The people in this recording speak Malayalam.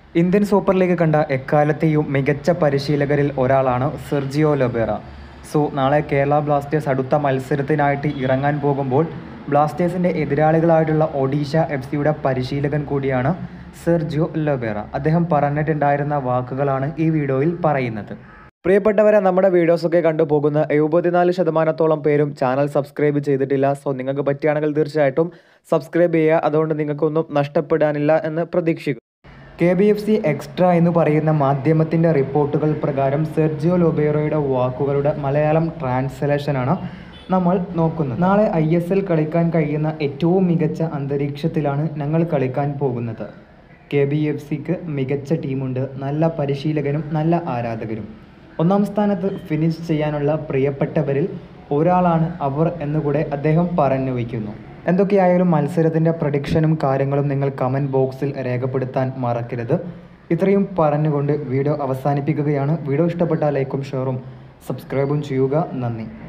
ഇന്ത്യൻ സൂപ്പർ ലീഗ് കണ്ട എക്കാലത്തെയും മികച്ച പരിശീലകരിൽ ഒരാളാണ് സെർജിയോ ലൊബേറ സോ നാളെ കേരള ബ്ലാസ്റ്റേഴ്സ് അടുത്ത മത്സരത്തിനായിട്ട് ഇറങ്ങാൻ പോകുമ്പോൾ ബ്ലാസ്റ്റേഴ്സിൻ്റെ എതിരാളികളായിട്ടുള്ള ഒഡീഷ എഫ് സിയുടെ പരിശീലകൻ കൂടിയാണ് സെർജിയോ ലൊബേറ അദ്ദേഹം പറഞ്ഞിട്ടുണ്ടായിരുന്ന വാക്കുകളാണ് ഈ വീഡിയോയിൽ പറയുന്നത് പ്രിയപ്പെട്ടവരെ നമ്മുടെ വീഡിയോസൊക്കെ കണ്ടുപോകുന്ന എഴുപത്തിനാല് ശതമാനത്തോളം പേരും ചാനൽ സബ്സ്ക്രൈബ് ചെയ്തിട്ടില്ല സോ നിങ്ങൾക്ക് പറ്റുകയാണെങ്കിൽ തീർച്ചയായിട്ടും സബ്സ്ക്രൈബ് ചെയ്യുക അതുകൊണ്ട് നിങ്ങൾക്കൊന്നും നഷ്ടപ്പെടാനില്ല എന്ന് പ്രതീക്ഷിക്കുന്നു K B F C extra എന്ന് പറയുന്ന മാധ്യമത്തിൻ്റെ റിപ്പോർട്ടുകൾ പ്രകാരം സെർജിയോ ലൊബേറോയുടെ വാക്കുകളുടെ മലയാളം ട്രാൻസ്ലേഷനാണ് നമ്മൾ നോക്കുന്നത് നാളെ ഐ എസ് എൽ കളിക്കാൻ കഴിയുന്ന ഏറ്റവും മികച്ച അന്തരീക്ഷത്തിലാണ് ഞങ്ങൾ കളിക്കാൻ പോകുന്നത് കെ ബി എഫ് സിക്ക് മികച്ച ടീമുണ്ട് നല്ല പരിശീലകനും നല്ല ആരാധകരും ഒന്നാം സ്ഥാനത്ത് ഫിനിഷ് ചെയ്യാനുള്ള പ്രിയപ്പെട്ടവരിൽ ഒരാളാണ് അവർ എന്നുകൂടെ അദ്ദേഹം പറഞ്ഞു വയ്ക്കുന്നു എന്തൊക്കെയായാലും മത്സരത്തിൻ്റെ പ്രഡിക്ഷനും കാര്യങ്ങളും നിങ്ങൾ കമൻറ്റ് ബോക്സിൽ രേഖപ്പെടുത്താൻ മറക്കരുത് ഇത്രയും പറഞ്ഞുകൊണ്ട് വീഡിയോ അവസാനിപ്പിക്കുകയാണ് വീഡിയോ ഇഷ്ടപ്പെട്ടാൽ ലൈക്കും ഷെയറും സബ്സ്ക്രൈബും ചെയ്യുക നന്ദി